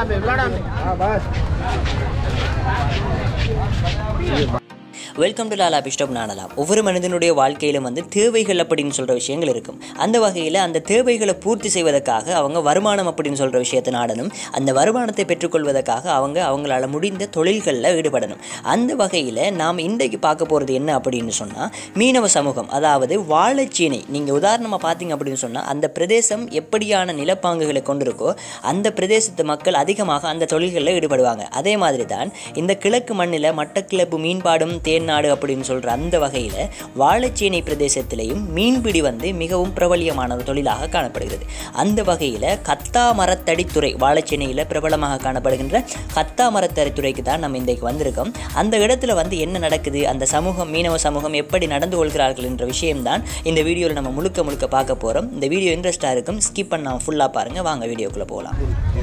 Welcome to லாலா பிஸ்டப் நாடலாம் ஒவ்வொரு மனிதனுடைய வாழ்க்கையிலும் வந்து தேவைகள் அப்படின்னு சொல்கிற விஷயங்கள் இருக்கும் அந்த வகையில் அந்த தேவைகளை பூர்த்தி செய்வதற்காக அவங்க வருமானம் அப்படின்னு சொல்கிற விஷயத்தை நாடணும் அந்த வருமானத்தை பெற்றுக்கொள்வதற்காக அவங்க அவங்களால முடிந்த தொழில்களில் ஈடுபடணும் அந்த வகையில் நாம் இன்றைக்கு பார்க்க போகிறது என்ன அப்படின்னு சொன்னால் மீனவ சமூகம் அதாவது வாழைச்சீனை நீங்கள் உதாரணமாக பார்த்தீங்க அப்படின்னு சொன்னால் அந்த பிரதேசம் எப்படியான நிலப்பாங்குகளை கொண்டிருக்கோ அந்த பிரதேசத்து மக்கள் அதிகமாக அந்த தொழில்களில் ஈடுபடுவாங்க அதே மாதிரி தான் இந்த கிழக்கு மண்ணில் மட்டக்கிளப்பு மீன்பாடும் தேன்நாடு அப்படின்னு சொல்கிற அந்த வகையில் வாழைச்சேனை பிரதேசத்திலையும் மீன்பிடி வந்து மிகவும் பிரபலியமான ஒரு தொழிலாக காணப்படுகிறது அந்த வகையில் கத்தா மரத்தடித்துறை வாழைச்சேனையில் பிரபலமாக காணப்படுகின்ற கத்தா மரத்தடித்துறைக்கு தான் நம்ம இன்றைக்கு வந்திருக்கோம் அந்த இடத்துல வந்து என்ன நடக்குது அந்த சமூகம் மீனவ சமூகம் எப்படி நடந்து கொள்கிறார்கள் என்ற விஷயம்தான் இந்த வீடியோவில் நம்ம முழுக்க முழுக்க பார்க்க போகிறோம் இந்த வீடியோ இன்ட்ரெஸ்ட்டாக இருக்கும் ஸ்கிப் பண்ணாமல் ஃபுல்லாக பாருங்கள் வாங்க வீடியோக்குள்ளே போகலாம்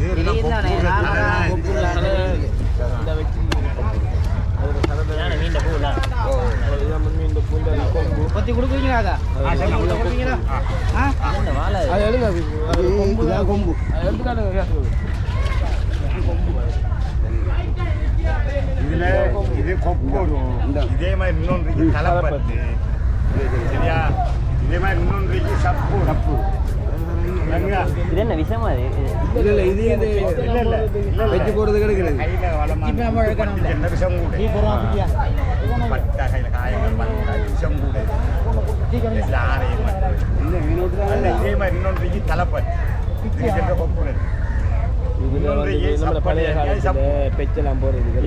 பத்தி கொடுக்குறீங்களா அதை கொடுக்குறீங்களா அது எழுங்க அது கொம்பு கொம்பு எடுத்துக்காட்டு இதுல இது கொப்பு வரும் இதே மாதிரி இன்னொன்று தலைப்பத்து சரியா இதே மாதிரி இன்னொன்று சப்பு சப்பு இது என்ன விஷயமா இல்ல இல்ல இது இது இல்ல இல்ல இல்ல வெச்சு போறது கிடைக்கிறது கையில வளமா இப்ப நம்ம எடுக்கணும்ல. என்ன விஷம் கூட பட்டா கையில காயங்கள் பண்ண விஷம் கூட இதுல ஆரையும் அல்ல இதே மாதிரி இன்னொன்று தலைப்பத்து இதுக்கு சென்ற கொப்பு இருக்கு. இன்னொன்று சப்படி சப்பு பெச்செல்லாம் போறது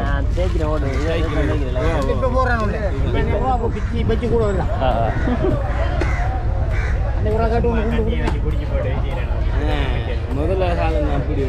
இப்ப போறானுல்ல இப்ப பிச்சி பெச்சு கூட இல்ல அந்த கூட காட்டு ஒன்று குண்டு குண்டு குடிச்சு போட்டு முதல்ல காலம் அப்படி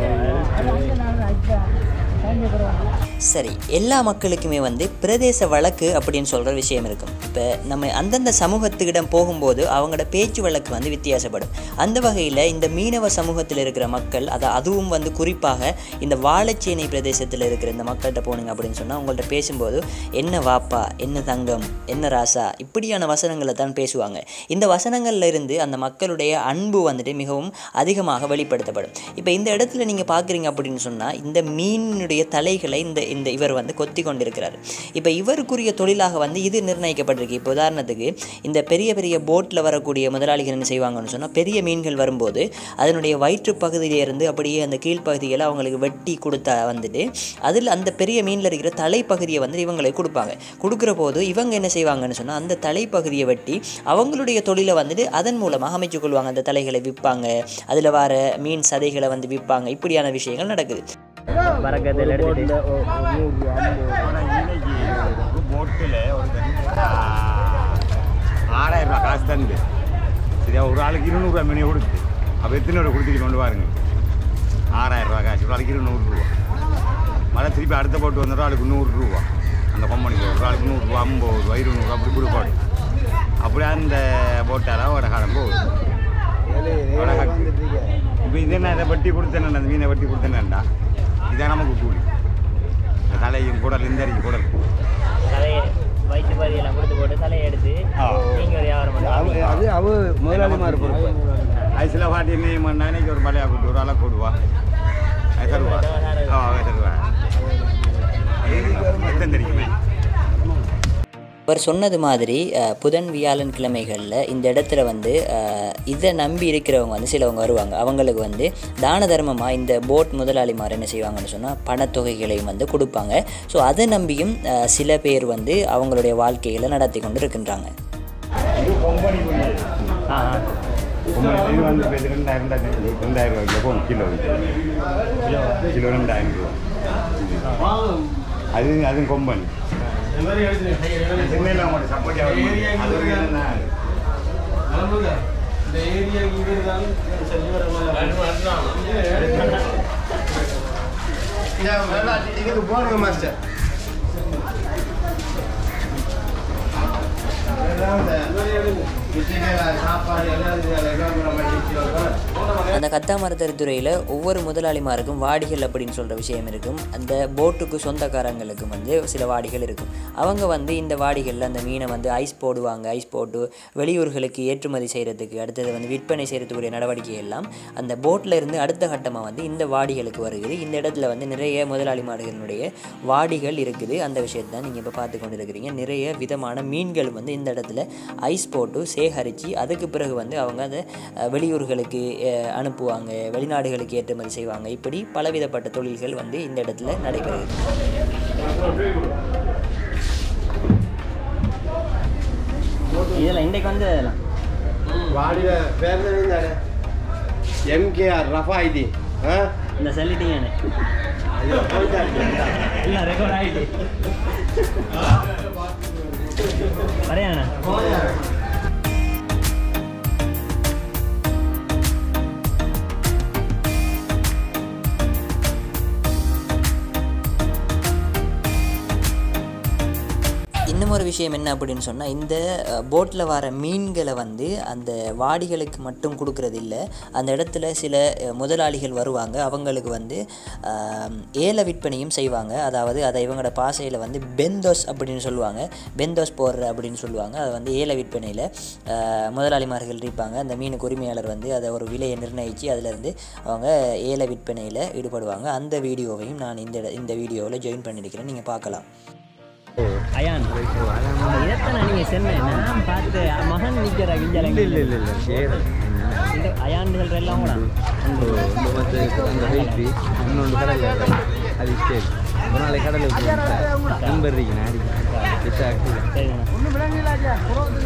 சரி எல்லா மக்களுக்குமே வந்து பிரதேச வழக்கு அப்படின்னு சொல்கிற விஷயம் இருக்கும் இப்போ நம்ம அந்தந்த சமூகத்துக்கிடம் போகும்போது அவங்களோட பேச்சு வழக்கு வந்து வித்தியாசப்படும் அந்த வகையில் இந்த மீனவ சமூகத்தில் இருக்கிற மக்கள் அதை அதுவும் வந்து குறிப்பாக இந்த வாழைச்சேனை பிரதேசத்தில் இருக்கிற இந்த மக்கள்கிட்ட போனீங்க அப்படின்னு சொன்னால் உங்கள்கிட்ட பேசும்போது என்ன வாப்பா என்ன தங்கம் என்ன ராசா இப்படியான வசனங்களை தான் பேசுவாங்க இந்த வசனங்கள்ல இருந்து அந்த மக்களுடைய அன்பு வந்துட்டு மிகவும் அதிகமாக வெளிப்படுத்தப்படும் இப்போ இந்த இடத்துல நீங்கள் பார்க்குறீங்க அப்படின்னு சொன்னால் இந்த மீனுடைய தலைகளை இந்த இந்த இவர் வந்து கொத்தி கொண்டிருக்கிறார் இப்போ இவருக்குரிய தொழிலாக வந்து இது நிர்ணயிக்கப்பட்டிருக்கு இப்போ உதாரணத்துக்கு இந்த பெரிய பெரிய போட்டில் வரக்கூடிய முதலாளிகள் என்ன செய்வாங்கன்னு சொன்னால் பெரிய மீன்கள் வரும்போது அதனுடைய வயிற்று பகுதியிலேருந்து அப்படியே அந்த கீழ்ப்பகுதிகளை அவங்களுக்கு வெட்டி கொடுத்தா வந்துட்டு அதில் அந்த பெரிய மீனில் இருக்கிற தலைப்பகுதியை வந்து இவங்களுக்கு கொடுப்பாங்க கொடுக்குற போது இவங்க என்ன செய்வாங்கன்னு சொன்னால் அந்த தலைப்பகுதியை வெட்டி அவங்களுடைய தொழிலை வந்துட்டு அதன் மூலமாக அமைச்சு கொள்வாங்க அந்த தலைகளை விற்பாங்க அதில் வர மீன் சதைகளை வந்து விற்பாங்க இப்படியான விஷயங்கள் நடக்குது வரக்கத்தில் எடுத்துட்டு இன்னைக்கு போட்டில் ஒரு ஆறாயிரம் ரூபாய் காசு தந்து சரியா ஒரு ஆளுக்கு இருநூறுவா மீனை கொடுத்து அப்போ எத்தனை ரூபா கொடுத்துட்டு கொண்டு பாருங்க ஆறாயிரம் ரூபாய் காசு ஒரு ஆளுக்கு இருநூறுரூவா மழை திருப்பி அடுத்த போட்டு வந்த ஆளுக்கு நூறுரூவா அந்த கம்பெனிக்கு ஒரு ஆளுக்கு நூறுரூவா ஐம்பது ரூபா இருநூறுவா அப்படி கொடுப்பாடு அப்படி அந்த போட்டால் அவட காலம் போகுது இப்போ இது என்ன இதை வட்டி கொடுத்தேன் அந்த மீனை வட்டி கொடுத்தேன்டா இதான் நமக்கு கூலி இந்த தலையும் குடல் இந்த அரிக்கு குடல் தலையை வயிற்று பகுதியெல்லாம் கொடுத்து போட்டு தலையை எடுத்து ஆ. நீங்கள் வியாபாரம் அது அது அவ முதலாளிமார் பொறுப்பு ஐசில் பாட்டி என்ன பண்ணா இன்னைக்கு ஒரு மலையா கூட்டு ஒரு ஆளை கூடுவா அது தருவா ஆ அவன் தருவா எத்தனை தெரியுமே அவர் சொன்னது மாதிரி அஹ், புதன் வியாழன் கிழமைகளில் இந்த இடத்துல வந்து அஹ், இதை நம்பி இருக்கிறவங்க வந்து சிலவங்க வருவாங்க அவங்களுக்கு வந்து தான தர்மமாக இந்த போட் முதலாளிமார் என்ன செய்வாங்கன்னு சொன்னால் பணத்தொகைகளையும் வந்து கொடுப்பாங்க ஸோ அதை நம்பியும் அஹ், சில பேர் வந்து அவங்களுடைய வாழ்க்கைகளை நடத்தி கொண்டு இருக்கின்றாங்க இது கொம்பனி கொம்பனி இது வந்து இப்போ இது ரெண்டாயிரம் தான் ரெண்டாயிரம் ரூபாய்க்கு போகும் கிலோ கிலோ கிலோ ரெண்டாயிரம் ரூபா அது அது கொம்பனி சென்னையில் அவங்கள்ட்ட சப்போர்ட் அது ஒரு என்ன இதுக்கு போடுங்க மாஸ்டர் சாப்பாடு எல்லாம் அந்த கத்தாமரத்தறி துறையில் ஒவ்வொரு முதலாளிமாருக்கும் வாடிகள் அப்படின்னு சொல்கிற விஷயம் இருக்கும் அந்த போட்டுக்கு சொந்தக்காரங்களுக்கு வந்து சில வாடிகள் இருக்கும் அவங்க வந்து இந்த வாடிகளில் அந்த மீனை வந்து ஐஸ் போடுவாங்க ஐஸ் போட்டு வெளியூர்களுக்கு ஏற்றுமதி செய்கிறதுக்கு அடுத்தது வந்து விற்பனை செய்கிறதுக்குரிய நடவடிக்கை எல்லாம் அந்த போட்டில் இருந்து அடுத்த கட்டமாக வந்து இந்த வாடிகளுக்கு வருகிறது இந்த இடத்துல வந்து நிறைய முதலாளிமார்களுடைய வாடிகள் இருக்குது அந்த விஷயத்தை தான் நீங்கள் இப்போ பார்த்து கொண்டு இருக்கிறீங்க நிறைய விதமான மீன்கள் வந்து இந்த இடத்துல ஐஸ் போட்டு சேகரித்து அதுக்கு பிறகு வந்து அவங்க அதை அஹ், வெளியூர்களுக்கு அஹ், அனுப்புவாங்க வெளிநாடுகளுக்கு ஏற்றுமதி செய்வாங்க இப்படி பலவிதப்பட்ட தொழில்கள் வந்து இந்த இடத்துல நடைபெறுது இதில் இன்றைக்கு வந்து வாடியில பேர் தானே எம்கேஆர் ரஃபா ஐடி ஆ இந்த சொல்லிட்டீங்கன்னு ஐயோ போயிட்டாரு இல்லை ரெக்கார்ட் ஆகிட்டு வரையாண்ணா இன்னும் ஒரு விஷயம் என்ன அப்படின்னு சொன்னால் இந்த போட்டில் வர மீன்களை வந்து அந்த வாடிகளுக்கு மட்டும் கொடுக்கறது இல்லை அந்த இடத்துல சில அஹ், முதலாளிகள் வருவாங்க அவங்களுக்கு வந்து ஆம், ஏல விற்பனையும் செய்வாங்க அதாவது அதை இவங்களோட பாசையில் வந்து பெந்தோஸ் அப்படின்னு சொல்லுவாங்க பெந்தோஸ் போடுற அப்படின்னு சொல்லுவாங்க அதை வந்து ஏல விற்பனையில் முதலாளிமார்கள் இருப்பாங்க அந்த மீனுக்கு உரிமையாளர் வந்து அதை ஒரு விலையை நிர்ணயித்து அதிலிருந்து அவங்க ஏல விற்பனையில் ஈடுபடுவாங்க அந்த வீடியோவையும் நான் இந்த இட- இந்த வீடியோவில் ஜாயின் பண்ணியிருக்கிறேன் நீங்கள் பார்க்கலாம் அயான் இதைத்தான் நீங்கள் சொன்னேன் நான் பார்த்து மகன் நிற்கிற கிஞ்சலங்க இல்லை இல்லை இல்லை இந்த அயான் சொல்கிற எல்லாம் கூட ಒಂದು ಮತ್ತೆ ಒಂದು ಹೈಟ್ರಿ ಇನ್ನೊಂದು ಕಡಲೆ ಅದು ಇಷ್ಟೇ ஒரு நாளைக்கு கடலை நண்பர்றீங்க நாடி ஃபிஷ் ಆಗ್ತದೆ சரிண்ணா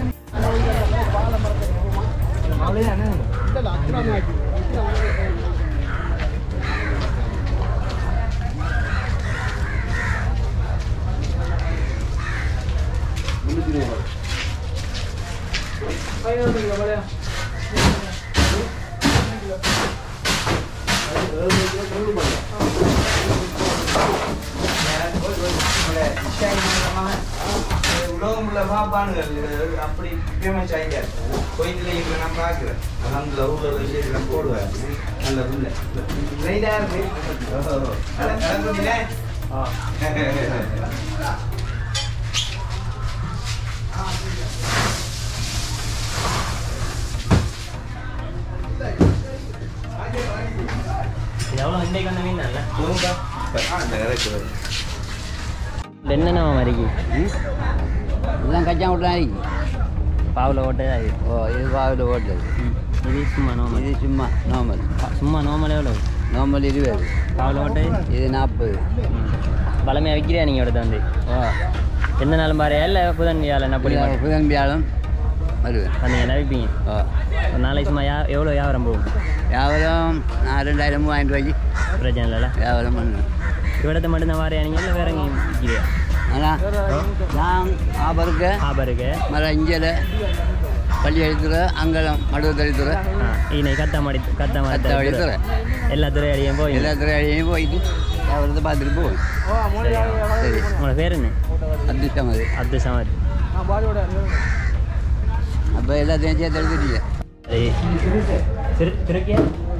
உலகமுள்ள பாப்பானுங்கள் அப்படி ஃபேமஸ் ஆகிங்க கோயிலில் இப்போ நான் பார்க்குறேன் அந்த ஊரில் விஷயத்தில் போடுவேன் நல்ல புள்ள ரைடாக இருக்கு கிளம்புனீங்களே எவ்வளோ இன்றைக்கு வந்த மீன் நல்ல போகும்பா அந்த கரெக்ட் என்னென்ன மறிக்கு எல்லாம் கச்சா விட்றாங்க பாவில் ஓட்டு அது ஓ இது பாவில் ஓட்டது இது சும்மா நார்மல் இது சும்மா நார்மல் சும்மா நார்மல் எவ்வளோ நார்மல் இருபது பாவில் ஓட்டு இது நாற்பது பழமையாக விற்கிறியா நீங்கள் எடுத்து வந்து ஓ எந்த நாளும் பாரு இல்லை புதன் வியாழன் அப்படி புதன் புதன் வியாழம் வருவேன் வந்தீங்கன்னா விற்பீங்க ஓ ஒரு நாளைக்கு சும்மா யா எவ்வளோ வியாபாரம் போகும் வியாபாரம் நான் ரெண்டாயிரம் மூவாயிரம் ரூபாய்க்கு பிரச்சனை இல்லைல்ல வியாபாரம் பண்ணுவேன் இവിടത്തെ மட்டும்தான் வாரியா நீங்கள் இல்லை வேற எங்கேயும் விற்கிறியா ஆனால் நான் ஆபருக்கு ஆபருக்கு மர இஞ்சல பள்ளி எழுத்துற அங்கலம் மடுவு தளித்துற ஆ இன்னைக்கு கத்தாமடி கத்தாமடி கத்தாமடி துறை. எல்லா துறையடியும் போய் எல்லா துறையையும் போயிட்டு வியாபாரத்தை பார்த்துட்டு போவேன் சரி உங்களோட பேர் என்ன அதிர்ஷ்டம் அது அத்து சமத் அப்போ எல்லாத்தையும் சேர்த்து எடுத்துட்டீங்க சரி திரு திருக்கியா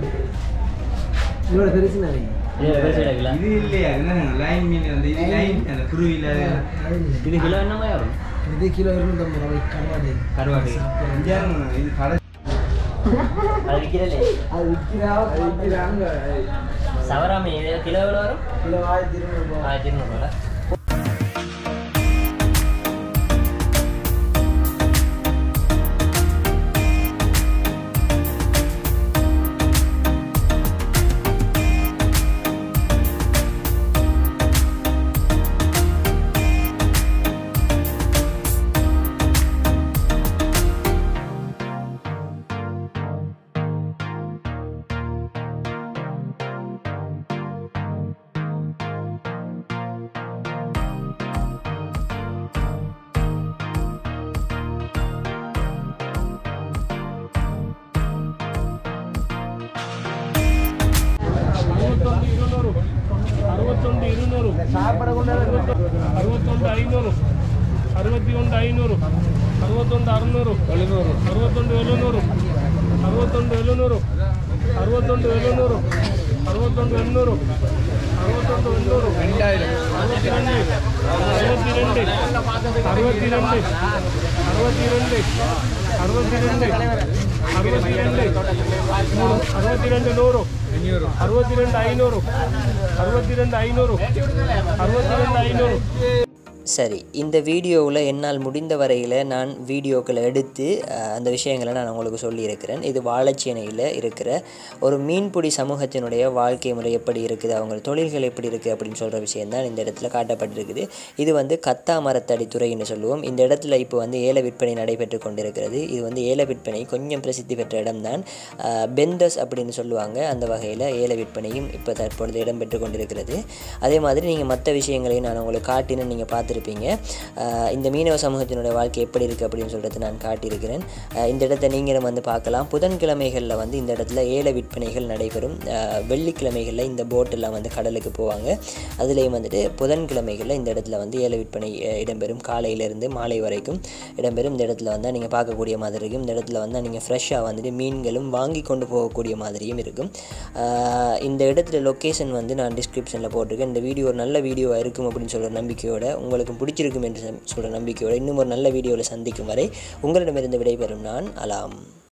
இது பெருசு எடுக்கல இது இல்லையா என்ன லைன் மீன் அந்த இது லைன் அந்த குருவியில் இது கிலோ என்னமா வரும் இது கிலோ இருநூத்தம்பது ரூபாய் கருவாடு கருவாடு இது கடை அது விற்கிறலே அது விற்கிறா விற்கிறாங்க சவராமி இது கிலோ எவ்வளோ வரும் கிலோ ஆயிரத்தி இருநூறு ரூபாய் ஆயிரத்தி இருநூறுவா ಅರವತ್ತೊಂದು ഇരുന്നൂರು ಅರವತ್ತೊಂದು ಐನೂರು ಅರವತ್ತೊಂದು ಐನೂರು ಅರವತ್ತೊಂದು ಅರುನೂರು ಅರವತ್ತೊಂದು ಏಳುನೂರು ಅರವತ್ತೊಂದು ಅರವತ್ತೊಂದು ಏಳುನೂರು ಅರವತ್ತೊಂದು ಏಳುನೂರು ಅರವತ್ತೊಂದು ಎನ್ನೂರು ಅರವತ್ತೊಂದು ಎನ್ನೂರು ಅರವತ್ತಿರಂಡು ಅರವತ್ತಿರಂಡು ಅರವತ್ತಿರಂಡು ಅರವತ್ತಿರಂಡು ಅರವತ್ತಿರಂಡು ಅರವತ್ತಿರಂಡು ನೂರು ಅರವತ್ತಿರಂಡು ಐನೂರು ಅರವತ್ತಿರಂಡು ಐನೂರು ಅರವತ್ತಿರಂಡು ಐನೂರು சரி இந்த வீடியோவில் என்னால் முடிந்த வரையில் நான் வீடியோக்களை எடுத்து அஹ், அந்த விஷயங்களை நான் உங்களுக்கு சொல்லியிருக்கிறேன் இது வாழைச்சேனையில் இருக்கிற ஒரு மீன்பிடி சமூகத்தினுடைய வாழ்க்கை முறை எப்படி இருக்குது அவங்க தொழில்கள் எப்படி இருக்குது அப்படின்னு சொல்கிற விஷயம்தான் இந்த இடத்துல காட்டப்பட்டிருக்குது இது வந்து கத்தா மரத்தடி துறைன்னு சொல்லுவோம் இந்த இடத்துல இப்போ வந்து ஏல விற்பனை நடைபெற்று கொண்டிருக்கிறது இது வந்து ஏல விற்பனை கொஞ்சம் பிரசித்தி பெற்ற இடம்தான் அஹ், பெந்தஸ் அப்படின்னு சொல்லுவாங்க அந்த வகையில் ஏல விற்பனையும் இப்போ தற்பொழுது இடம்பெற்று கொண்டிருக்கிறது அதே மாதிரி நீங்கள் மற்ற விஷயங்களையும் நான் உங்களுக்கு காட்டினேன் நீங்கள் பார்த்துருப்பீங்க அஹ், இந்த மீனவ சமூகத்தினுடைய வாழ்க்கை எப்படி இருக்குது அப்படின்னு சொல்கிறது நான் காட்டியிருக்கிறேன் அஹ், இந்த இடத்த நீங்களும் வந்து பார்க்கலாம் புதன்கிழமைகளில் வந்து இந்த இடத்துல ஏல விற்பனைகள் நடைபெறும் அஹ், வெள்ளிக்கிழமைகளில் இந்த போட்டெல்லாம் வந்து கடலுக்கு போவாங்க அதுலேயும் வந்துட்டு புதன்கிழமைகளில் இந்த இடத்துல வந்து ஏல விற்பனை அஹ், இடம்பெறும் காலையிலேருந்து மாலை வரைக்கும் இடம்பெறும் இந்த இடத்துல வந்தால் நீங்கள் பார்க்கக்கூடிய மாதிரி இருக்கும் இந்த இடத்துல வந்தால் நீங்கள் ஃப்ரெஷ்ஷாக வந்துட்டு மீன்களும் வாங்கி கொண்டு போகக்கூடிய மாதிரியும் இருக்கும் அஹ், இந்த இடத்துல லொக்கேஷன் வந்து நான் டிஸ்கிரிப்ஷனில் போட்டிருக்கேன் இந்த வீடியோ ஒரு நல்ல வீடியோவாக இருக்கும் அப்படின்னு சொல்கிற நம்பிக்கையோட உங்களுக்கு பிடிச்சிருக்கும் என்று சொல்கிற நம்பிக்கையோட இன்னும் ஒரு நல்ல வீடியோவில் சந்திக்கும் வரை உங்களிடமிருந்து விடைபெறும் நான் அலாம்